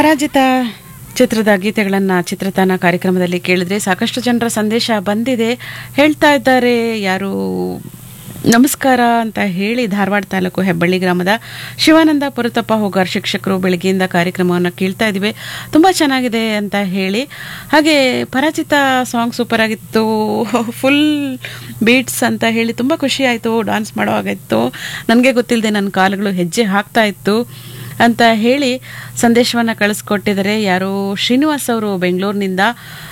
ಪರಾಜಿತ ಚಿತ್ರದ ಗೀತೆಗಳನ್ನು ಚಿತ್ರತಾನ ಕಾರ್ಯಕ್ರಮದಲ್ಲಿ ಕೇಳಿದ್ರೆ ಸಾಕಷ್ಟು ಜನರ ಸಂದೇಶ ಬಂದಿದೆ ಹೇಳ್ತಾ ಇದ್ದಾರೆ ಯಾರು ನಮಸ್ಕಾರ ಅಂತ ಹೇಳಿ ಧಾರವಾಡ ತಾಲೂಕು ಹೆಬ್ಬಳ್ಳಿ ಗ್ರಾಮದ ಶಿವಾನಂದ ಪುರತಪ್ಪ ಹೋಗಾರ್ ಶಿಕ್ಷಕರು ಬೆಳಗ್ಗೆಯಿಂದ ಕಾರ್ಯಕ್ರಮವನ್ನು ಕೇಳ್ತಾ ಇದ್ದೀವಿ ತುಂಬ ಚೆನ್ನಾಗಿದೆ ಅಂತ ಹೇಳಿ ಹಾಗೆ ಪರಾಜಿತ ಸಾಂಗ್ ಸೂಪರ್ ಆಗಿತ್ತು ಫುಲ್ ಬೀಟ್ಸ್ ಅಂತ ಹೇಳಿ ತುಂಬ ಖುಷಿ ಆಯಿತು ಡ್ಯಾನ್ಸ್ ಮಾಡೋ ಹಾಗಾಯಿತು ನನಗೆ ಗೊತ್ತಿಲ್ಲದೆ ನನ್ನ ಕಾಲುಗಳು ಹೆಜ್ಜೆ ಹಾಕ್ತಾ ಇತ್ತು ಅಂತ ಹೇಳಿ ಸಂದೇಶವನ್ನು ಕಳಿಸ್ಕೊಟ್ಟಿದ್ದಾರೆ ಯಾರು ಶ್ರೀನಿವಾಸ್ ಅವರು ಬೆಂಗಳೂರಿನಿಂದ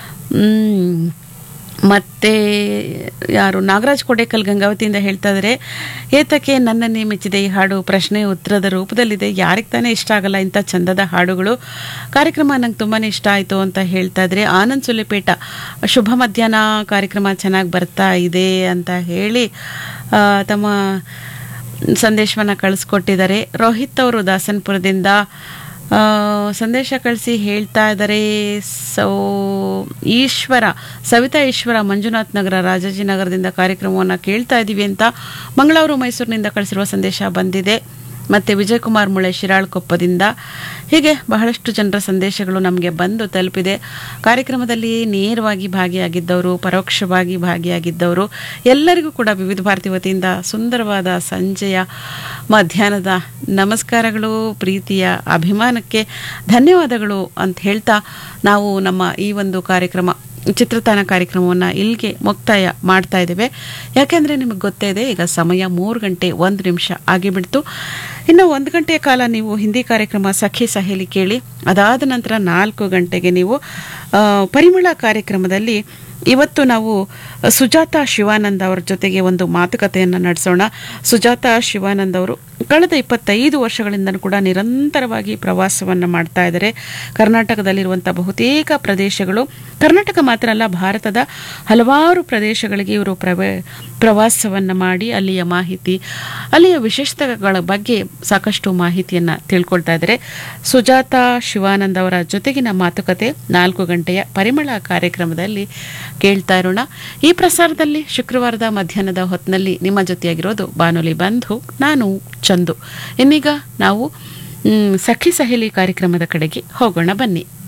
ಮ್, ಮತ್ತೆ ಯಾರು ನಾಗರಾಜ್ ಕೊಡೇಕಲ್ ಗಂಗಾವತಿಯಿಂದ ಹೇಳ್ತಾ ಇದ್ದಾರೆ ಏತಕ್ಕೆ ನನ್ನನ್ನೇ ಮೆಚ್ಚಿದೆ ಈ ಹಾಡು ಪ್ರಶ್ನೆ ಉತ್ತರದ ರೂಪದಲ್ಲಿದೆ ಯಾರಿಗೆ ತಾನೇ ಇಷ್ಟ ಆಗಲ್ಲ ಇಂಥ ಚಂದದ ಹಾಡುಗಳು ಕಾರ್ಯಕ್ರಮ ನಂಗೆ ತುಂಬಾ ಇಷ್ಟ ಆಯಿತು ಅಂತ ಹೇಳ್ತಾ ಇದ್ರೆ ಆನಂದ್ ಸುಲಿಪೇಟ ಶುಭ ಮಧ್ಯಾಹ್ನ ಕಾರ್ಯಕ್ರಮ ಚೆನ್ನಾಗಿ ಬರ್ತಾ ಇದೆ ಅಂತ ಹೇಳಿ ಆ, ತಮ್ಮ ಸಂದೇಶವನ್ನು ಕಳಿಸ್ಕೊಟ್ಟಿದ್ದಾರೆ ರೋಹಿತ್ ಅವರು ದಾಸನ್ಪುರದಿಂದ ಆ, ಸಂದೇಶ ಕಳಿಸಿ ಹೇಳ್ತಾ ಇದ್ದಾರೆ ಸೋ ಈಶ್ವರ ಸವಿತಾ ಈಶ್ವರ ಮಂಜುನಾಥ್ ನಗರ ರಾಜಾಜಿನಗರದಿಂದ ಕಾರ್ಯಕ್ರಮವನ್ನು ಕೇಳ್ತಾ ಇದ್ದೀವಿ ಅಂತ ಮಂಗಳೂರು ಮೈಸೂರಿನಿಂದ ಕಳಿಸಿರುವ ಸಂದೇಶ ಬಂದಿದೆ ಮತ್ತು ವಿಜಯಕುಮಾರ್ ಮುಳೆ ಶಿರಾಳ್ಕೊಪ್ಪದಿಂದ ಹೀಗೆ ಬಹಳಷ್ಟು ಜನರ ಸಂದೇಶಗಳು ನಮಗೆ ಬಂದು ತಲುಪಿದೆ ಕಾರ್ಯಕ್ರಮದಲ್ಲಿ ನೇರವಾಗಿ ಭಾಗಿಯಾಗಿದ್ದವರು ಪರೋಕ್ಷವಾಗಿ ಭಾಗಿಯಾಗಿದ್ದವರು ಎಲ್ಲರಿಗೂ ಕೂಡ ವಿವಿಧ ಭಾರತಿ ವತಿಯಿಂದ ಸುಂದರವಾದ ಸಂಜೆಯ ಮಧ್ಯಾಹ್ನದ ನಮಸ್ಕಾರಗಳು ಪ್ರೀತಿಯ ಅಭಿಮಾನಕ್ಕೆ ಧನ್ಯವಾದಗಳು ಅಂತ ಹೇಳ್ತಾ ನಾವು ನಮ್ಮ ಈ ಒಂದು ಕಾರ್ಯಕ್ರಮ ಚಿತ್ರತಾಣ ಕಾರ್ಯಕ್ರಮವನ್ನು ಇಲ್ಲಿಗೆ ಮುಕ್ತಾಯ ಮಾಡ್ತಾ ಇದ್ದೇವೆ ಯಾಕೆಂದರೆ ನಿಮಗೆ ಗೊತ್ತೇ ಇದೆ ಈಗ ಸಮಯ ಮೂರು ಗಂಟೆ ಒಂದು ನಿಮಿಷ ಆಗಿಬಿಡ್ತು ಇನ್ನು ಒಂದು ಗಂಟೆಯ ಕಾಲ ನೀವು ಹಿಂದಿ ಕಾರ್ಯಕ್ರಮ ಸಖಿ ಸಹೇಲಿ ಕೇಳಿ ಅದಾದ ನಂತರ ನಾಲ್ಕು ಗಂಟೆಗೆ ನೀವು ಆ, ಪರಿಮಳ ಕಾರ್ಯಕ್ರಮದಲ್ಲಿ ಇವತ್ತು ನಾವು ಸುಜಾತ ಶಿವಾನಂದ್ ಅವರ ಜೊತೆಗೆ ಒಂದು ಮಾತುಕತೆಯನ್ನು ನಡೆಸೋಣ ಸುಜಾತ ಶಿವಾನಂದ್ ಅವರು ಕಳೆದ ಇಪ್ಪತ್ತೈದು ವರ್ಷಗಳಿಂದ ಕೂಡ ನಿರಂತರವಾಗಿ ಪ್ರವಾಸವನ್ನು ಮಾಡ್ತಾ ಇದ್ದಾರೆ ಕರ್ನಾಟಕದಲ್ಲಿರುವಂಥ ಬಹುತೇಕ ಪ್ರದೇಶಗಳು ಕರ್ನಾಟಕ ಮಾತ್ರ ಅಲ್ಲ ಭಾರತದ ಹಲವಾರು ಪ್ರದೇಶಗಳಿಗೆ ಇವರು ಪ್ರವೇ ಪ್ರವಾಸವನ್ನು ಮಾಡಿ ಅಲ್ಲಿಯ ಮಾಹಿತಿ ಅಲ್ಲಿಯ ವಿಶೇಷತೆಗಳ ಬಗ್ಗೆ ಸಾಕಷ್ಟು ಮಾಹಿತಿಯನ್ನು ತಿಳ್ಕೊಳ್ತಾ ಇದ್ದಾರೆ ಸುಜಾತ ಶಿವಾನಂದ್ ಅವರ ಜೊತೆಗಿನ ಮಾತುಕತೆ ನಾಲ್ಕು ಗಂಟೆಯ ಪರಿಮಳ ಕಾರ್ಯಕ್ರಮದಲ್ಲಿ ಕೇಳ್ತಾ ಇರೋಣ ಈ ಪ್ರಸಾರದಲ್ಲಿ ಶುಕ್ರವಾರದ ಮಧ್ಯಾಹ್ನದ ಹೊತ್ತಿನಲ್ಲಿ ನಿಮ್ಮ ಜೊತೆಯಾಗಿರೋದು ಬಾನುಲಿ ಬಂಧು ನಾನು ಚಂದು ಇನ್ನೀಗ ನಾವು ಮ್, ಸಖಿ ಸಹೇಲಿ ಕಾರ್ಯಕ್ರಮದ ಕಡೆಗೆ ಹೋಗೋಣ ಬನ್ನಿ